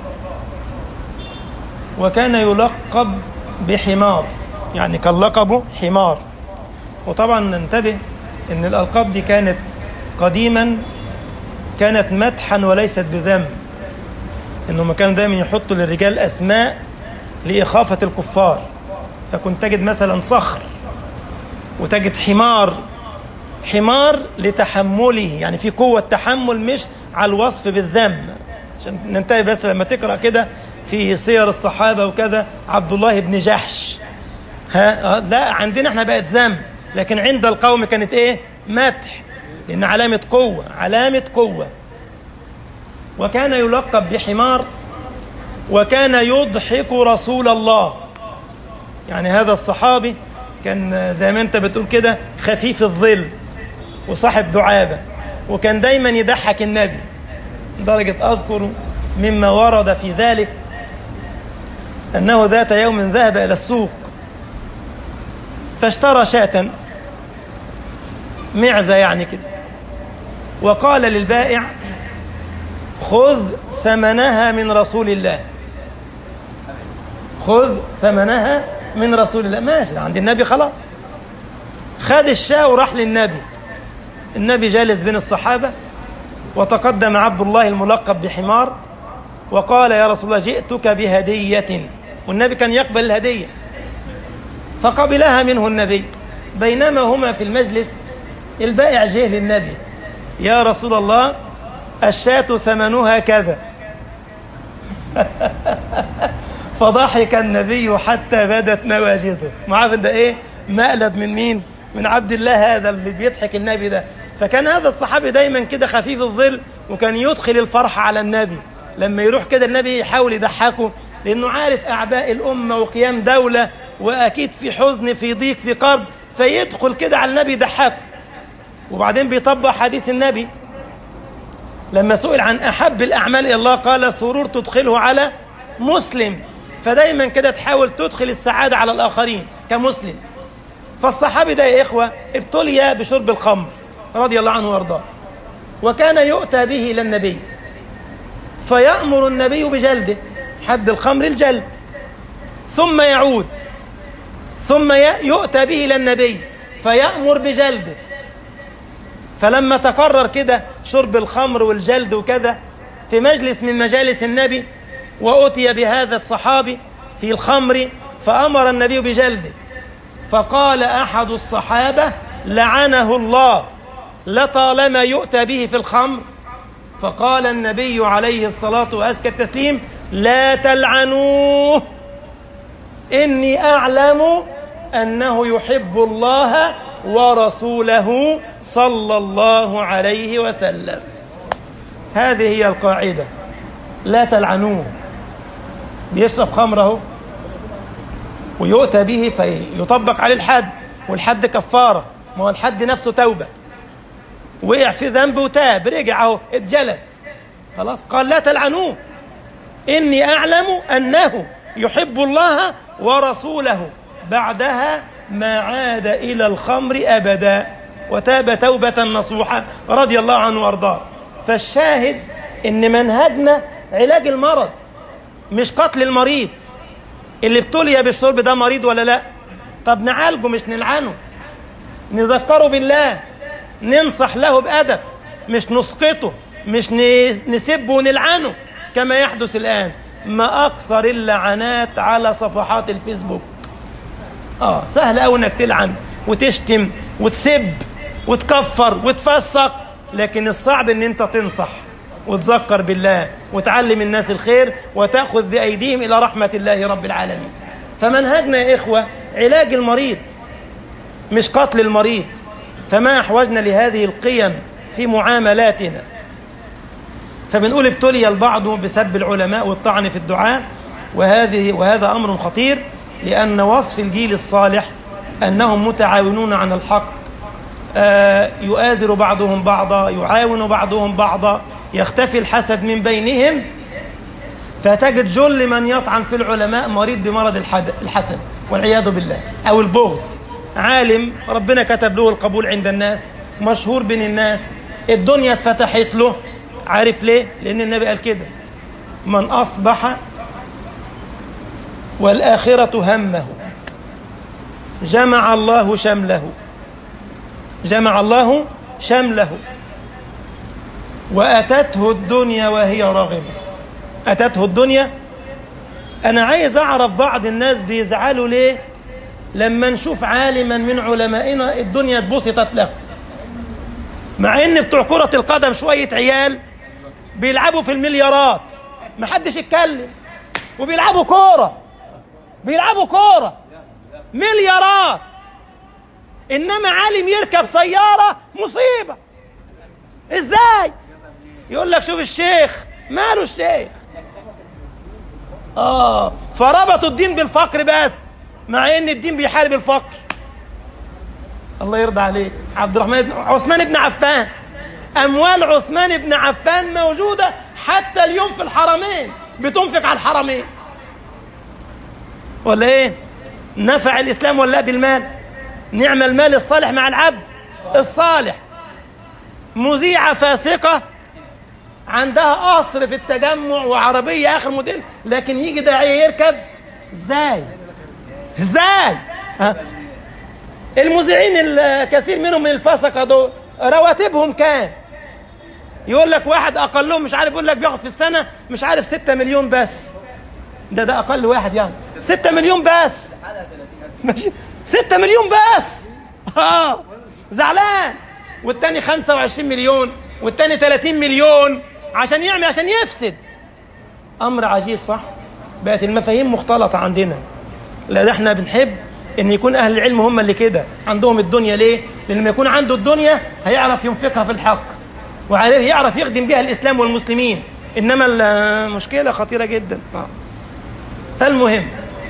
وكان يلقب بحمار يعني كان لقبه حمار وطبعا ننتبه ان الالقاب دي كانت قديما كانت مدحا وليست بذم انهم كانوا دايما يحطوا للرجال اسماء لاخافه الكفار فكنت تجد مثلا صخر وتجد حمار حمار لتحمله يعني في قوة تحمل مش على الوصف بالذم عشان ننتهي بس لما تقرأ كده في سير الصحابة وكذا عبد الله بن جحش ها آه، لا عندنا احنا بقت ذم لكن عند القوم كانت ايه مدح لأن علامة قوة علامة قوة وكان يلقب بحمار وكان يضحك رسول الله يعني هذا الصحابي كان زي ما انت بتقول كده خفيف الظل وصاحب دعابة وكان دايما يضحك النبي لدرجة أذكر مما ورد في ذلك أنه ذات يوم ذهب إلى السوق فاشترى شاة معزة يعني كده وقال للبائع خذ ثمنها من رسول الله خذ ثمنها من رسول الله ماشي عند النبي خلاص خد الشاة وراح للنبي النبي جالس بين الصحابة وتقدم عبد الله الملقب بحمار وقال يا رسول الله جئتك بهدية والنبي كان يقبل الهدية فقبلها منه النبي بينما هما في المجلس البائع جه للنبي يا رسول الله الشاة ثمنها كذا فضحك النبي حتى بدت نواجذه ما عارف ده ايه مقلب من مين من عبد الله هذا اللي بيضحك النبي ده فكان هذا الصحابي دايما كده خفيف الظل وكان يدخل الفرح على النبي لما يروح كده النبي يحاول يضحكه لانه عارف اعباء الامه وقيام دوله واكيد في حزن في ضيق في كرب فيدخل كده على النبي يضحكه وبعدين بيطبق حديث النبي لما سئل عن احب الاعمال الى الله قال سرور تدخله على مسلم فدايما كده تحاول تدخل السعاده على الاخرين كمسلم فالصحابي ده يا إخوة ابتلي بشرب الخمر رضي الله عنه وارضاه وكان يؤتى به إلى النبي فيأمر النبي بجلده حد الخمر الجلد ثم يعود ثم يؤتى به إلى النبي فيأمر بجلده فلما تكرر كده شرب الخمر والجلد وكذا في مجلس من مجالس النبي وأتي بهذا الصحابي في الخمر فأمر النبي بجلده فقال أحد الصحابة لعنه الله لطالما يؤتى به في الخمر فقال النبي عليه الصلاة وأزكى التسليم لا تلعنوه إني أعلم أنه يحب الله ورسوله صلى الله عليه وسلم هذه هي القاعدة لا تلعنوه بيشرب خمره ويؤتى به فيطبق عليه الحد والحد كفارة ما هو الحد نفسه توبة وقع في ذنب وتاب رجع اهو اتجلد خلاص قال لا تلعنوه إني أعلم أنه يحب الله ورسوله بعدها ما عاد إلى الخمر أبدا وتاب توبة نصوحة رضي الله عنه وأرضاه فالشاهد إن منهجنا علاج المرض مش قتل المريض اللي ابتلي بالشرب ده مريض ولا لا طب نعالجه مش نلعنه نذكره بالله ننصح له بأدب مش نسقطه مش نسبه ونلعنه كما يحدث الآن ما أكثر اللعنات على صفحات الفيسبوك آه سهل أوي إنك تلعن وتشتم وتسب وتكفر وتفسق لكن الصعب إن أنت تنصح وتذكر بالله وتعلم الناس الخير وتأخذ بأيديهم إلى رحمة الله رب العالمين فمنهجنا يا إخوة علاج المريض مش قتل المريض فما أحوجنا لهذه القيم في معاملاتنا فبنقول ابتلي البعض بسب العلماء والطعن في الدعاء وهذه وهذا أمر خطير لأن وصف الجيل الصالح أنهم متعاونون عن الحق آه يؤازر بعضهم بعضا يعاون بعضهم بعضا يختفي الحسد من بينهم فتجد جل من يطعن في العلماء مريض بمرض الحسد والعياذ بالله أو البغض عالم ربنا كتب له القبول عند الناس مشهور بين الناس الدنيا اتفتحت له عارف ليه؟ لأن النبي قال كده من أصبح والآخرة همه جمع الله شمله جمع الله شمله وأتته الدنيا وهي راغبة أتته الدنيا أنا عايز أعرف بعض الناس بيزعلوا ليه لما نشوف عالما من علمائنا الدنيا اتبسطت له مع ان بتوع كرة القدم شوية عيال بيلعبوا في المليارات محدش يتكلم وبيلعبوا كورة بيلعبوا كورة مليارات انما عالم يركب سيارة مصيبة ازاي يقول لك شوف الشيخ ماله الشيخ اه فربطوا الدين بالفقر بس مع ان الدين بيحارب الفقر الله يرضى عليك عبد الرحمن بن عثمان بن عفان اموال عثمان بن عفان موجوده حتى اليوم في الحرمين بتنفق على الحرمين ولا ايه نفع الاسلام ولا لا بالمال نعم المال الصالح مع العبد الصالح مذيعه فاسقه عندها قصر في التجمع وعربيه اخر موديل لكن يجي داعيه يركب ازاي ازاي ها؟ المذيعين الكثير منهم من الفسقه دول رواتبهم كام يقول لك واحد اقلهم مش عارف يقول لك بياخد في السنه مش عارف 6 مليون بس ده ده اقل واحد يعني 6 مليون بس ماشي 6 مليون بس اه زعلان والتاني 25 مليون والتاني 30 مليون عشان يعمل عشان يفسد امر عجيب صح بقت المفاهيم مختلطه عندنا لا ده احنا بنحب ان يكون اهل العلم هم اللي كده عندهم الدنيا ليه لان لما يكون عنده الدنيا هيعرف ينفقها في الحق وعليه يعرف يخدم بها الاسلام والمسلمين انما المشكله خطيره جدا آه. فالمهم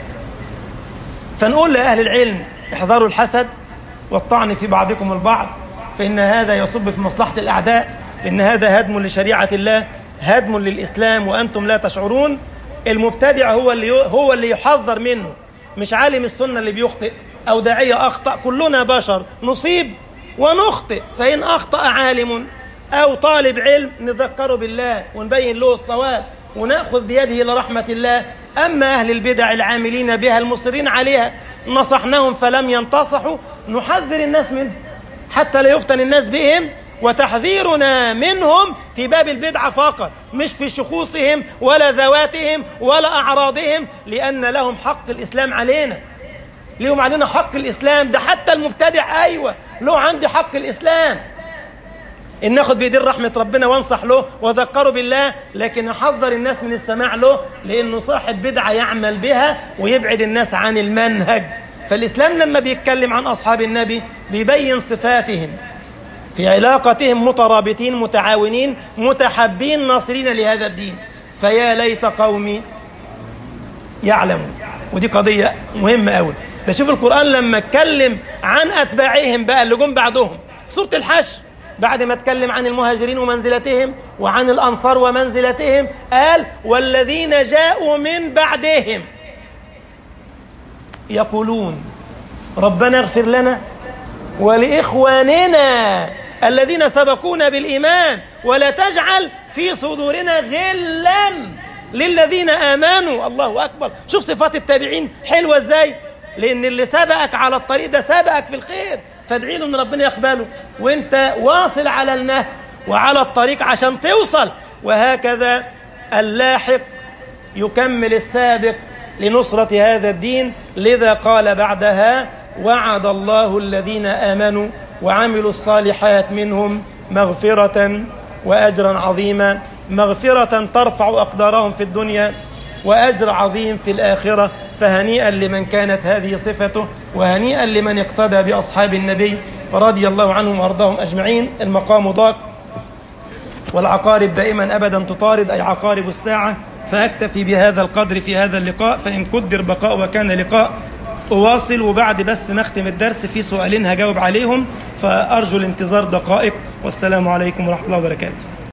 فنقول لاهل العلم احذروا الحسد والطعن في بعضكم البعض فان هذا يصب في مصلحه الاعداء لان هذا هدم لشريعه الله هدم للاسلام وانتم لا تشعرون المبتدع هو اللي هو اللي يحذر منه مش عالم السنه اللي بيخطئ او داعيه اخطا كلنا بشر نصيب ونخطئ فان اخطا عالم او طالب علم نذكره بالله ونبين له الصواب وناخذ بيده الى رحمه الله اما اهل البدع العاملين بها المصرين عليها نصحناهم فلم ينتصحوا نحذر الناس منهم حتى لا يفتن الناس بهم وتحذيرنا منهم في باب البدعة فقط مش في شخوصهم ولا ذواتهم ولا أعراضهم لأن لهم حق الإسلام علينا ليهم علينا حق الإسلام ده حتى المبتدع أيوة له عندي حق الإسلام إن ناخد بإيدين رحمة ربنا وانصح له وذكره بالله لكن أحذر الناس من السماع له لأنه صاحب بدعة يعمل بها ويبعد الناس عن المنهج فالإسلام لما بيتكلم عن أصحاب النبي بيبين صفاتهم في علاقتهم مترابطين متعاونين متحبين ناصرين لهذا الدين فيا ليت قومي يعلموا ودي قضية مهمة أوي ده شوف القرآن لما اتكلم عن أتباعهم بقى اللي جم بعدهم سورة الحشر بعد ما اتكلم عن المهاجرين ومنزلتهم وعن الأنصار ومنزلتهم قال والذين جاءوا من بعدهم يقولون ربنا اغفر لنا ولإخواننا الذين سبقونا بالإيمان ولا تجعل في صدورنا غلا للذين آمنوا الله أكبر شوف صفات التابعين حلوة ازاي لأن اللي سبقك على الطريق ده سبقك في الخير فادعي له ان ربنا يقبله وانت واصل على النهج وعلى الطريق عشان توصل وهكذا اللاحق يكمل السابق لنصرة هذا الدين لذا قال بعدها وعد الله الذين آمنوا وعملوا الصالحات منهم مغفرة وأجرا عظيما مغفرة ترفع أقدارهم في الدنيا وأجر عظيم في الآخرة فهنيئا لمن كانت هذه صفته وهنيئا لمن اقتدى بأصحاب النبي رضي الله عنهم وأرضاهم أجمعين المقام ضاق والعقارب دائما أبدا تطارد أي عقارب الساعة فأكتفي بهذا القدر في هذا اللقاء فإن قدر بقاء وكان لقاء أواصل وبعد بس ما أختم الدرس في سؤالين هجاوب عليهم فأرجو الانتظار دقائق والسلام عليكم ورحمة الله وبركاته